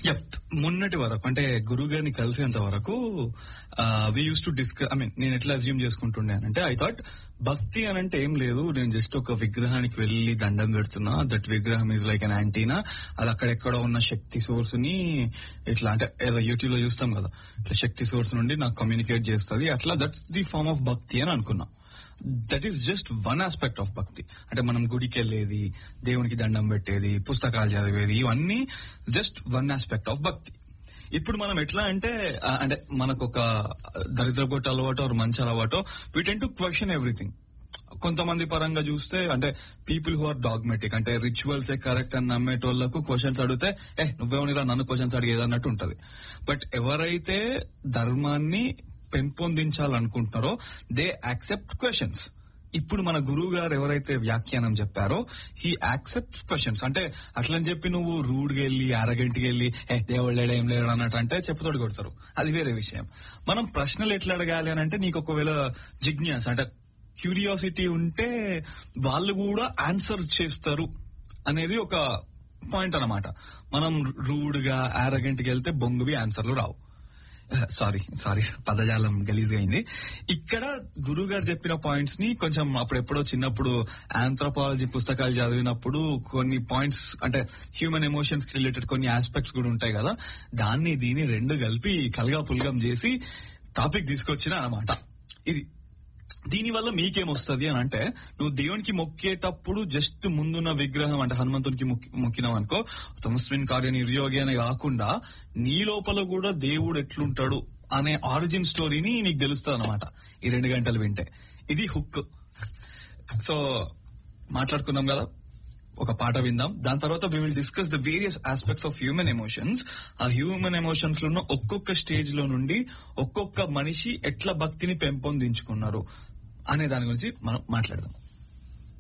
yup మొన్నటి వరకు అంటే గురువు గారిని కలిసేంత వరకు we used to discuss I mean నేను ఎట్లా అజ్యూమ్ చేసుకుంటుండే అంటే ఐ థాట్ భక్తి అని అంటే ఏం లేదు నేను జస్ట్ ఒక విగ్రహానికి వెళ్లి దండం పెడుతున్నా దట్ విగ్రహం ఈజ్ లైక్ అన్ యాంటీనా అది అక్కడెక్కడో ఉన్న శక్తి సోర్స్ ని ఇట్లా అంటే ఏదో యూట్యూబ్ లో చూస్తాం కదా ఇట్లా శక్తి సోర్స్ నుండి నాకు కమ్యూనికేట్ చేస్తుంది అట్లా దట్స్ ది ఫార్మ్ ఆఫ్ భక్తి అని అనుకున్నా that is just one aspect of భక్తి అంటే మనం గుడికి వెళ్ళేది దేవునికి దండం పెట్టేది పుస్తకాలు చదివేది ఇవన్నీ జస్ట్ వన్ ఆస్పెక్ట్ ఆఫ్ భక్తి ఇప్పుడు మనం ఎట్లా అంటే ఆ, అంటే మనకు ఒక దరిద్రగొట్ట అలవాటు ఆర్ మంచి అలవాటు we tend to question everything కొంతమంది పరంగా చూస్తే అంటే పీపుల్ హు ఆర్ డాగ్మెటిక్ అంటే రిచువల్స్ కరెక్ట్ అని నమ్మేటోళ్లకు క్వశ్చన్స్ అడిగితే ఏ నువ్వేమనిరా నన్ను క్వశ్చన్స్ అడిగేది అన్నట్టు ఉంటది బట్ ఎవరైతే ధర్మాన్ని పెంపొందించాలనుకుంటున్నారో దే యాక్సెప్ట్ క్వశ్చన్స్ ఇప్పుడు మన గురువు గారు ఎవరైతే వ్యాఖ్యానం చెప్పారో హీ యాక్సెప్ట్స్ క్వశ్చన్స్ అంటే అట్లని చెప్పి నువ్వు రూడ్కి వెళ్ళి అరగంటకి వెళ్ళి ఏ దేవుడు లేడా ఏం లేడు అన్నట్టు అంటే చెప్పుతోడు కొడతారు అది వేరే విషయం మనం ప్రశ్నలు ఎట్లా అడగాలి అని అంటే నీకు ఒకవేళ జిజ్ఞాస అంటే క్యూరియాసిటీ ఉంటే వాళ్ళు కూడా ఆన్సర్ చేస్తారు అనేది ఒక పాయింట్ అన్నమాట మనం రూడ్ గా ఆరగెంట్ కి వెళ్తే బొంగువి ఆన్సర్లు రావు సారీ సారీ పదజాలం గలీజ్ అయింది ఇక్కడ గురువు గారు చెప్పిన పాయింట్స్ ని కొంచెం అప్పుడెప్పుడో చిన్నప్పుడు ఆంథ్రోపాలజీ పుస్తకాలు చదివినప్పుడు కొన్ని పాయింట్స్ అంటే హ్యూమన్ ఎమోషన్స్ కి రిలేటెడ్ కొన్ని ఆస్పెక్ట్స్ కూడా ఉంటాయి కదా దాన్ని దీన్ని రెండు కలిపి కలగా పుల్గం చేసి టాపిక్ తీసుకొచ్చిన అన్నమాట ఇది దీని వల్ల మీకేమొస్తుంది అని అంటే నువ్వు దేవునికి మొక్కేటప్పుడు జస్ట్ ముందున్న విగ్రహం అంటే హనుమంతునికి మొక్కి- మొక్కినావు అనుకో తమస్మిన్ కార్య నిర్యోగి అని కాకుండా నీ లోపల కూడా దేవుడు ఎట్లుంటాడు అనే ఆరిజిన్ స్టోరీని నీకు తెలుస్తుంది అనమాట ఈ రెండు గంటలు వింటే ఇది హుక్ సో మాట్లాడుకున్నాం కదా ఒక పాట విందాం దాని తర్వాత we will discuss the various aspects of human emotions ఆ హ్యూమన్ ఎమోషన్స్ లో ఉన్న ఒక్కొక్క స్టేజ్ లో నుండి ఒక్కొక్క మనిషి ఎట్లా భక్తిని పెంపొందించుకున్నారు అనే దాని గురించి మనం మాట్లాడదాం